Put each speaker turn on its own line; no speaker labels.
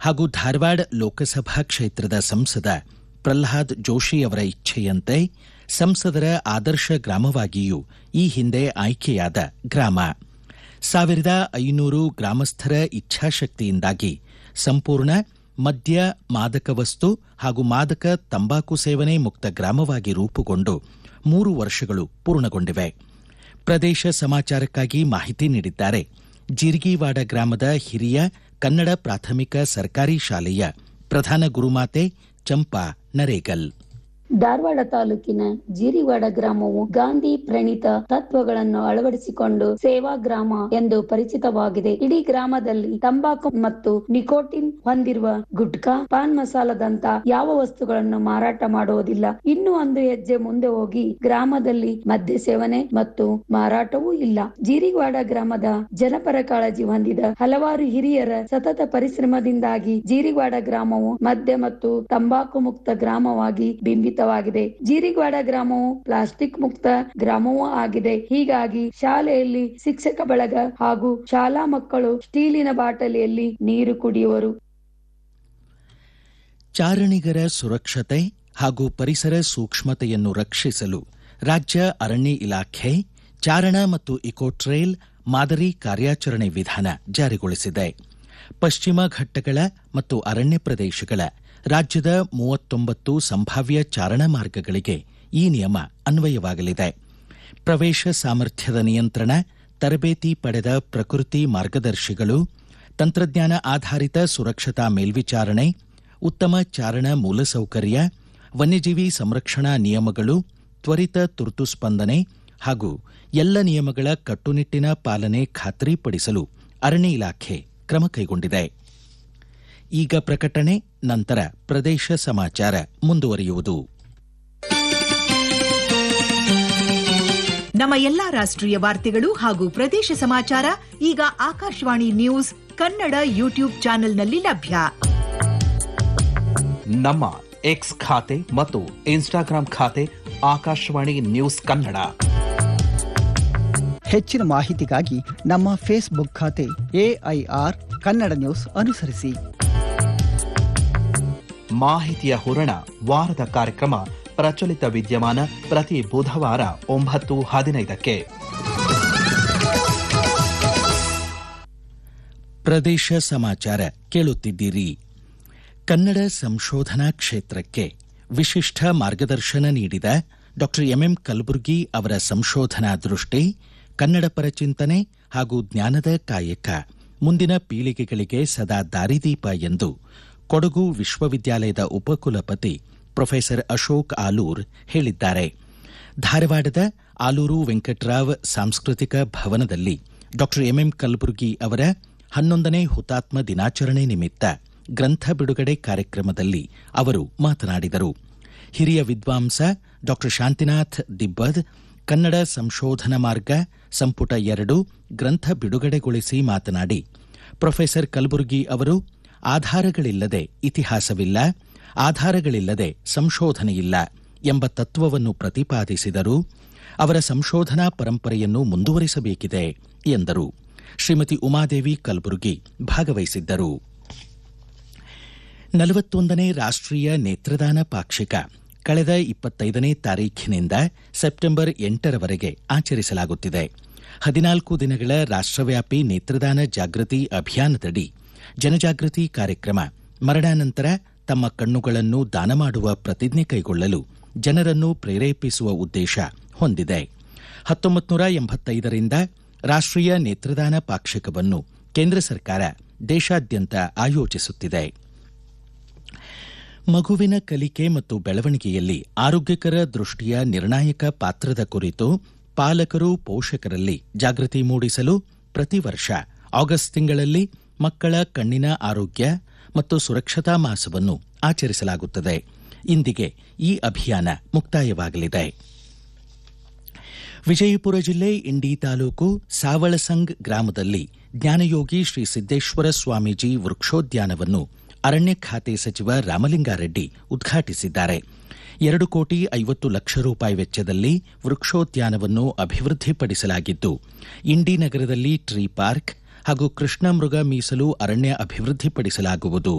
ಹಾಗೂ ಧಾರವಾಡ ಲೋಕಸಭಾ ಕ್ಷೇತ್ರದ ಸಂಸದ ಪ್ರಹ್ಲಾದ್ ಜೋಶಿ ಅವರ ಇಚ್ಛೆಯಂತೆ ಸಂಸದರ ಆದರ್ಶ ಗ್ರಾಮವಾಗಿಯೂ ಈ ಹಿಂದೆ ಆಯ್ಕೆಯಾದ ಗ್ರಾಮ ಸಾವಿರದ ಐನೂರು ಗ್ರಾಮಸ್ಥರ ಇಚ್ಛಾಶಕ್ತಿಯಿಂದಾಗಿ ಸಂಪೂರ್ಣ ಮದ್ಯ ಮಾದಕ ವಸ್ತು ಹಾಗೂ ಮಾದಕ ತಂಬಾಕು ಸೇವನೆ ಮುಕ್ತ ಗ್ರಾಮವಾಗಿ ರೂಪುಗೊಂಡು ಮೂರು ವರ್ಷಗಳು ಪೂರ್ಣಗೊಂಡಿವೆ ಪ್ರದೇಶ ಸಮಾಚಾರಕ್ಕಾಗಿ ಮಾಹಿತಿ ನೀಡಿದ್ದಾರೆ ಜೀರ್ಗಿವಾಡ ಗ್ರಾಮದ ಹಿರಿಯ ಕನ್ನಡ ಪ್ರಾಥಮಿಕ ಸರ್ಕಾರಿ ಶಾಲೆಯ ಪ್ರಧಾನ ಗುರುಮಾತೆ ಚಂಪಾ ನರೇಗಲ್
ಧಾರವಾಡ ತಾಲೂಕಿನ ಜೀರಿವಾಡ ಗ್ರಾಮವು ಗಾಂಧಿ ಪ್ರಣೀತ ತತ್ವಗಳನ್ನು ಅಳವಡಿಸಿಕೊಂಡು ಸೇವಾ ಗ್ರಾಮ ಎಂದು ಪರಿಚಿತವಾಗಿದೆ ಇಡೀ ಗ್ರಾಮದಲ್ಲಿ ತಂಬಾಕು ಮತ್ತು ನಿಕೋಟಿನ್ ಹೊಂದಿರುವ ಗುಟ್ಕಾ ಪಾನ್ ಮಸಾಲದಂತ ಯಾವ ವಸ್ತುಗಳನ್ನು ಮಾರಾಟ ಮಾಡುವುದಿಲ್ಲ ಇನ್ನು ಒಂದು ಹೆಜ್ಜೆ ಮುಂದೆ ಹೋಗಿ ಗ್ರಾಮದಲ್ಲಿ ಮದ್ಯ ಸೇವನೆ ಮತ್ತು ಮಾರಾಟವೂ ಇಲ್ಲ ಜೀರಿವಾಡ ಗ್ರಾಮದ ಜನಪರ ಕಾಳಜಿ ಹೊಂದಿದ ಹಲವಾರು ಹಿರಿಯರ ಸತತ ಪರಿಶ್ರಮದಿಂದಾಗಿ ಜೀರಿವಾಡ ಗ್ರಾಮವು ಮದ್ಯ ಮತ್ತು ತಂಬಾಕು ಮುಕ್ತ ಗ್ರಾಮವಾಗಿ ಬಿಂಬಿತ ವಾಗಿದೆ ಜೀರಿಗವಾಡ ಗ್ರಾಮವು ಪ್ಲಾಸ್ಟಿಕ್ ಮುಕ್ತ ಗ್ರಾಮವೂ ಆಗಿದೆ ಹೀಗಾಗಿ ಶಾಲೆಯಲ್ಲಿ ಶಿಕ್ಷಕ ಬಳಗ ಹಾಗೂ ಶಾಲಾ ಮಕ್ಕಳು ಸ್ಟೀಲಿನ ಬಾಟಲಿಯಲ್ಲಿ ನೀರು ಕುಡಿಯುವರು
ಚಾರಣಿಗರ ಸುರಕ್ಷತೆ ಹಾಗೂ ಪರಿಸರ ಸೂಕ್ಷ್ಮತೆಯನ್ನು ರಕ್ಷಿಸಲು ರಾಜ್ಯ ಅರಣ್ಯ ಇಲಾಖೆ ಚಾರಣ ಮತ್ತು ಇಕೋ ಟ್ರೇಲ್ ಮಾದರಿ ಕಾರ್ಯಾಚರಣೆ ವಿಧಾನ ಜಾರಿಗೊಳಿಸಿದೆ ಪಶ್ಚಿಮ ಘಟ್ಟಗಳ ಮತ್ತು ಅರಣ್ಯ ಪ್ರದೇಶಗಳ ರಾಜ್ಯದ ಮೂವತ್ತೊಂಬತ್ತು ಸಂಭಾವ್ಯ ಚಾರಣ ಮಾರ್ಗಗಳಿಗೆ ಈ ನಿಯಮ ಅನ್ವಯವಾಗಲಿದೆ ಪ್ರವೇಶ ಸಾಮರ್ಥ್ಯದ ನಿಯಂತ್ರಣ ತರಬೇತಿ ಪಡೆದ ಪ್ರಕೃತಿ ಮಾರ್ಗದರ್ಶಿಗಳು ತಂತ್ರಜ್ಞಾನ ಆಧಾರಿತ ಸುರಕ್ಷತಾ ಮೇಲ್ವಿಚಾರಣೆ ಉತ್ತಮ ಚಾರಣ ಮೂಲಸೌಕರ್ಯ ವನ್ಯಜೀವಿ ಸಂರಕ್ಷಣಾ ನಿಯಮಗಳು ತ್ವರಿತ ತುರ್ತು ಸ್ಪಂದನೆ ಹಾಗೂ ಎಲ್ಲ ನಿಯಮಗಳ ಕಟ್ಟುನಿಟ್ಟಿನ ಪಾಲನೆ ಖಾತ್ರಿಪಡಿಸಲು ಅರಣ್ಯ ಇಲಾಖೆ ಕ್ರಮ ಕೈಗೊಂಡಿದೆ ಈಗ ಪ್ರಕಟಣೆ ನಂತರ ಪ್ರದೇಶ ಸಮಾಚಾರ ಮುಂದುವರಿಯುವುದು
ನಮ್ಮ ಎಲ್ಲಾ ರಾಷ್ಟ್ರೀಯ ವಾರ್ತೆಗಳು ಹಾಗೂ ಪ್ರದೇಶ ಸಮಾಚಾರ ಈಗ ಆಕಾಶವಾಣಿ ನ್ಯೂಸ್ ಕನ್ನಡ ಯೂಟ್ಯೂಬ್ ಚಾನೆಲ್ನಲ್ಲಿ ಲಭ್ಯ
ನಮ್ಮ ಎಕ್ಸ್ ಖಾತೆ ಮತ್ತು ಇನ್ಸ್ಟಾಗ್ರಾಂ ಖಾತೆ ಆಕಾಶವಾಣಿ ನ್ಯೂಸ್ ಕನ್ನಡ
ಹೆಚ್ಚಿನ ಮಾಹಿತಿಗಾಗಿ ನಮ್ಮ ಫೇಸ್ಬುಕ್ ಖಾತೆ ಎಐಆರ್ ಕನ್ನಡ ನ್ಯೂಸ್ ಅನುಸರಿಸಿ
ಮಾಹಿತಿಯ ಹೂರಣ ವಾರದ ಕಾರ್ಯಕ್ರಮ ಪ್ರಚಲಿತ ವಿದ್ಯಮಾನ ಪ್ರತಿ ಬುಧವಾರ ಒಂಬತ್ತು ಹದಿನೈದಕ್ಕೆ
ಪ್ರದೇಶ ಸಮಾಚಾರ ಕೇಳುತ್ತಿದ್ದೀರಿ ಕನ್ನಡ ಸಂಶೋಧನಾ ಕ್ಷೇತ್ರಕ್ಕೆ ವಿಶಿಷ್ಟ ಮಾರ್ಗದರ್ಶನ ನೀಡಿದ ಡಾ ಎಂಎಂ ಕಲಬುರ್ಗಿ ಅವರ ಸಂಶೋಧನಾ ದೃಷ್ಟಿ ಕನ್ನಡ ಪರ ಚಿಂತನೆ ಹಾಗೂ ಜ್ಞಾನದ ಕಾಯಕ ಮುಂದಿನ ಪೀಳಿಗೆಗಳಿಗೆ ಸದಾ ದಾರಿದೀಪ ಎಂದು ಕೊಡಗು ವಿಶ್ವವಿದ್ಯಾಲಯದ ಉಪಕುಲಪತಿ ಪ್ರೊಫೆಸರ್ ಅಶೋಕ್ ಆಲೂರ್ ಹೇಳಿದ್ದಾರೆ ಧಾರವಾಡದ ಆಲೂರು ವೆಂಕಟರಾವ್ ಸಾಂಸ್ಕೃತಿಕ ಭವನದಲ್ಲಿ ಡಾ ಎಂಎಂ ಕಲಬುರ್ಗಿ ಅವರ ಹನ್ನೊಂದನೇ ಹುತಾತ್ಮ ದಿನಾಚರಣೆ ನಿಮಿತ್ತ ಗ್ರಂಥ ಬಿಡುಗಡೆ ಕಾರ್ಯಕ್ರಮದಲ್ಲಿ ಅವರು ಮಾತನಾಡಿದರು ಹಿರಿಯ ವಿದ್ವಾಂಸ ಡಾ ಶಾಂತಿನಾಥ್ ದಿಬ್ಬದ್ ಕನ್ನಡ ಸಂಶೋಧನಾ ಮಾರ್ಗ ಸಂಪುಟ ಎರಡು ಗ್ರಂಥ ಬಿಡುಗಡೆಗೊಳಿಸಿ ಮಾತನಾಡಿ ಪ್ರೊಫೆಸರ್ ಕಲಬುರ್ಗಿ ಅವರು ಆಧಾರಗಳಿಲ್ಲದೆ ಇತಿಹಾಸವಿಲ್ಲ ಆಧಾರಗಳಿಲ್ಲದೆ ಸಂಶೋಧನೆಯಿಲ್ಲ ಎಂಬ ತತ್ವವನ್ನು ಪ್ರತಿಪಾದಿಸಿದರು ಅವರ ಸಂಶೋಧನಾ ಪರಂಪರೆಯನ್ನು ಮುಂದುವರಿಸಬೇಕಿದೆ ಎಂದರು ಶ್ರೀಮತಿ ಉಮಾದೇವಿ ಕಲಬುರ್ಗಿ ಭಾಗವಹಿಸಿದ್ದರು ನಲವತ್ತೊಂದನೇ ರಾಷ್ಟ್ರೀಯ ನೇತ್ರದಾನ ಪಾಕ್ಷಿಕ ಕಳೆದ ಇಪ್ಪತ್ತೈದನೇ ತಾರೀಖಿನಿಂದ ಸೆಪ್ಟೆಂಬರ್ ಎಂಟರವರೆಗೆ ಆಚರಿಸಲಾಗುತ್ತಿದೆ ಹದಿನಾಲ್ಕು ದಿನಗಳ ರಾಷ್ಟ್ರವ್ಯಾಪಿ ನೇತ್ರದಾನ ಜಾಗೃತಿ ಅಭಿಯಾನದಡಿ ಜನಜಾಗೃತಿ ಕಾರ್ಯಕ್ರಮ ಮರಣಾನಂತರ ತಮ್ಮ ಕಣ್ಣುಗಳನ್ನು ದಾನ ಮಾಡುವ ಪ್ರತಿಜ್ಞೆ ಕೈಗೊಳ್ಳಲು ಜನರನ್ನು ಪ್ರೇರೇಪಿಸುವ ಉದ್ದೇಶ ಹೊಂದಿದೆ ಹತ್ತೊಂಬತ್ತು ನೂರ ಎಂಬತ್ತೈದರಿಂದ ರಾಷ್ಟ್ರೀಯ ನೇತ್ರದಾನ ಪಾಕ್ಷಿಕವನ್ನು ಕೇಂದ್ರ ಸರ್ಕಾರ ದೇಶಾದ್ಯಂತ ಆಯೋಜಿಸುತ್ತಿದೆ ಮಗುವಿನ ಕಲಿಕೆ ಮತ್ತು ಬೆಳವಣಿಗೆಯಲ್ಲಿ ಆರೋಗ್ಯಕರ ದೃಷ್ಟಿಯ ನಿರ್ಣಾಯಕ ಪಾತ್ರದ ಕುರಿತು ಪಾಲಕರು ಪೋಷಕರಲ್ಲಿ ಜಾಗೃತಿ ಮೂಡಿಸಲು ಪ್ರತಿ ವರ್ಷ ಆಗಸ್ಟ್ ತಿಂಗಳಲ್ಲಿ ಮಕ್ಕಳ ಕಣ್ಣಿನ ಆರೋಗ್ಯ ಮತ್ತು ಸುರಕ್ಷತಾ ಮಾಸವನ್ನು ಆಚರಿಸಲಾಗುತ್ತದೆ ಇಂದಿಗೆ ಈ ಅಭಿಯಾನ ಮುಕ್ತಾಯವಾಗಲಿದೆ ವಿಜಯಪುರ ಜಿಲ್ಲೆ ಇಂಡಿ ತಾಲೂಕು ಸಾವಳಸಂಗ್ ಗ್ರಾಮದಲ್ಲಿ ಜ್ಞಾನಯೋಗಿ ಶ್ರೀ ಸಿದ್ದೇಶ್ವರ ಸ್ವಾಮೀಜಿ ವೃಕ್ಷೋದ್ಯಾನವನ್ನು ಅರಣ್ಯ ಖಾತೆ ಸಚಿವ ರಾಮಲಿಂಗಾರೆಡ್ಡಿ ಉದ್ಘಾಟಿಸಿದ್ದಾರೆ ಎರಡು ಕೋಟಿ ಐವತ್ತು ಲಕ್ಷ ರೂಪಾಯಿ ವೆಚ್ಚದಲ್ಲಿ ವೃಕ್ಷೋದ್ಯಾನವನ್ನು ಅಭಿವೃದ್ಧಿಪಡಿಸಲಾಗಿದ್ದು ಇಂಡಿ ನಗರದಲ್ಲಿ ಟ್ರೀ ಪಾರ್ಕ್ ಹಾಗೂ ಕೃಷ್ಣ ಮೃಗ ಮೀಸಲು ಅರಣ್ಯ ಅಭಿವೃದ್ಧಿಪಡಿಸಲಾಗುವುದು